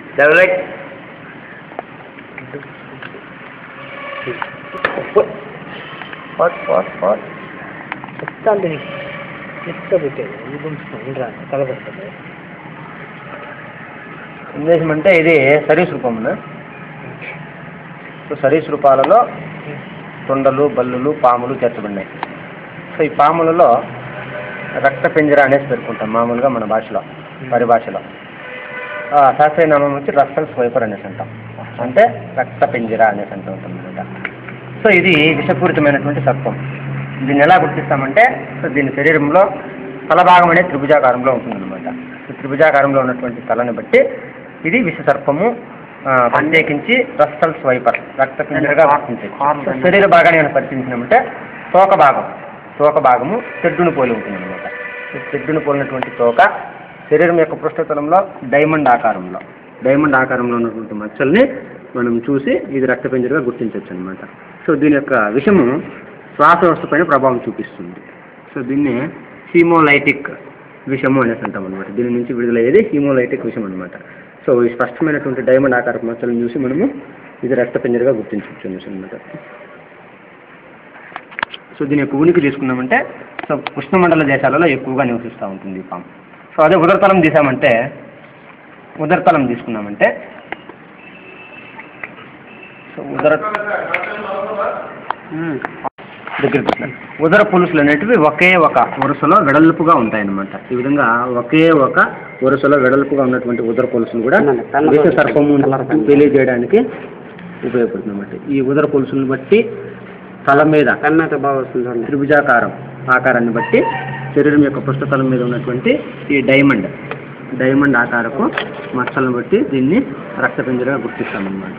Double eight ఫాట్ ఫాట్ ఫాట్ చెప్తాను నీకు చెప్తా పెట్టేది ఈ గుంపుతున్నాను రా కలబెడుతుంది ఉద్దేశం అంటే ఇది సరీస్ రూపమున సో సరీస్ రూపాలలో తొండలు బల్లులు పాములు చేర్చబడినాయి సో ఈ పాములలో రక్త పింజర అనేసి పేర్కొంటాం మామూలుగా మన భాషలో పరిభాషలో ఆ, శాస్త్రీయ నామం వచ్చి రక్తల్ స్వైపర్ అనేసి అంటాం అంటే రక్త పింజర అనేసి అంటూ ఉంటాం అనమాట సో ఇది విషపూరితమైనటువంటి సత్వం దీన్ని ఎలా గుర్తిస్తామంటే సో దీని శరీరంలో తల భాగం అనేది త్రిభుజాకారంలో ఉంటుందన్నమాట ఈ త్రిభుజాకారంలో ఉన్నటువంటి తలని బట్టి ఇది విషసర్పము ఆ, ప్రత్యేకించి రస్టల్ స్వైపర్ రక్త పింజరగా గుర్తించేది సో శరీర భాగాన్ని మనం పరిశీలించినామంటే తోక భాగం తోక భాగము తెడ్డును పోలి ఉంటుందన్నమాట ఈ తెడ్డును పోలినటువంటి తోక శరీరం యొక్క పృష్ఠతలంలో డైమండ్ ఆకారంలో డైమండ్ ఆకారంలో ఉన్నటువంటి మచ్చల్ని మనం చూసి ఇది రక్తపింజరగా గుర్తించవచ్చు అనమాట సో దీని యొక్క విషము శ్వాస వ్యవస్థ పైన ప్రభావం చూపిస్తుంది సో దీన్ని హీమోలైటిక్ విషము అనేసి అంటాం అనమాట దీని నుంచి విడుదలయ్యేది హీమోలైటిక్ విషం అనమాట సో ఈ స్పష్టమైనటువంటి డైమండ్ ఆకారపు మచ్చలను చూసి మనము ఇది రక్తపింజరగా గుర్తించవచ్చు అనేసి అనమాట సో దీని యొక్క ఉనికి తీసుకున్నామంటే సో ఉష్ణమండల దేశాలలో ఎక్కువగా నివసిస్తూ ఉంటుంది ఈ పాము సో అదే ఉదరతలం తీసామంటే ఉదరతలం తీసుకున్నామంటే సో ఉదర దగ్గరికి పెట్టినాను. ఉదర పులుసులు అనేటివి ఒకే ఒక వరుసలో వెడల్పుగా ఉంటాయన్నమాట ఈ విధంగా ఒకే ఒక వరుసలో వెడల్పుగా ఉన్నటువంటి ఉదర పులుసులు కూడా విష సర్పము తెలియజేయడానికి ఉపయోగపడుతుంది అన్నమాట ఈ ఉదర పులుసులను బట్టి తల మీద కన్నత బాగా వస్తుంది త్రిభుజాకారం ఆకారాన్ని బట్టి శరీరం యొక్క పృష్ఠతలం మీద ఉన్నటువంటి ఈ డైమండ్ డైమండ్ ఆకారపు మచ్చలను బట్టి దీన్ని రక్తపింజరగా గుర్తిస్తామన్నమాట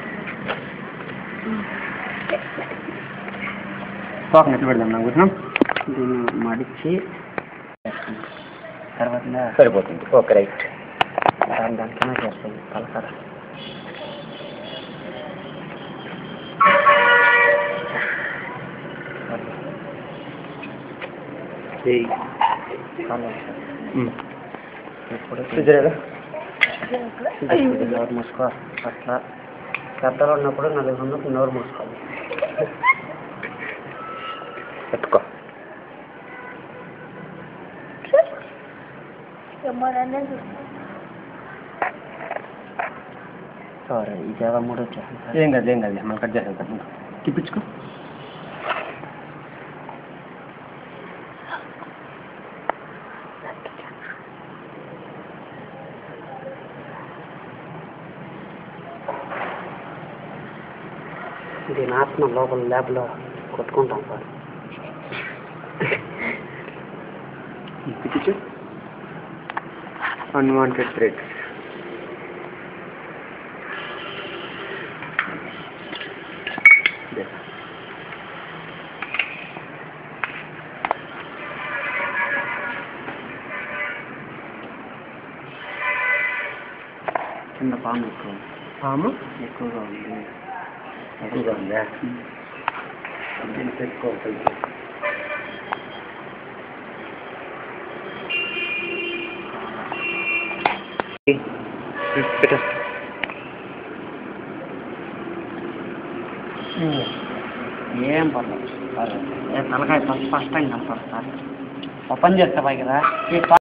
తోక నెట్లు పెడదాం నాకు కూర్చున్నాం దీన్ని మడిచి తర్వాత సరిపోతుంది ఓకే రైట్ దాని దానికైనా చేస్తుంది పలకర ఇప్పుడు నోరు మూసుకో అట్లా పెద్దలు ఉన్నప్పుడు నలుగురు ఉన్నప్పుడు నోరు మూసుకోవాలి ఎత్తుకో సారీ ఈ జాగా మూడు వచ్చేసింది ఏం కాదు ఏం కాదు మనం కట్ చేసేద్దాం తిప్పించుకో దీని ఆత్మ లోపల ల్యాబ్లో కొట్టుకుంటాం సార్ తిప్పించు అన్వాంటెడ్ థ్రెడ్ కింద పాము ఎక్కువ పాము ఎక్కువగా ఉంది ఎక్కువగా ఉందా దీన్ని పెట్టుకోవాలి పెట్టు ఏం పర్లేదు పర్లేదు ఏ తలకాయ స్పష్టంగా కనపడుతుంది సార్ ఓపెన్ చేస్తే పైకి రా ఈ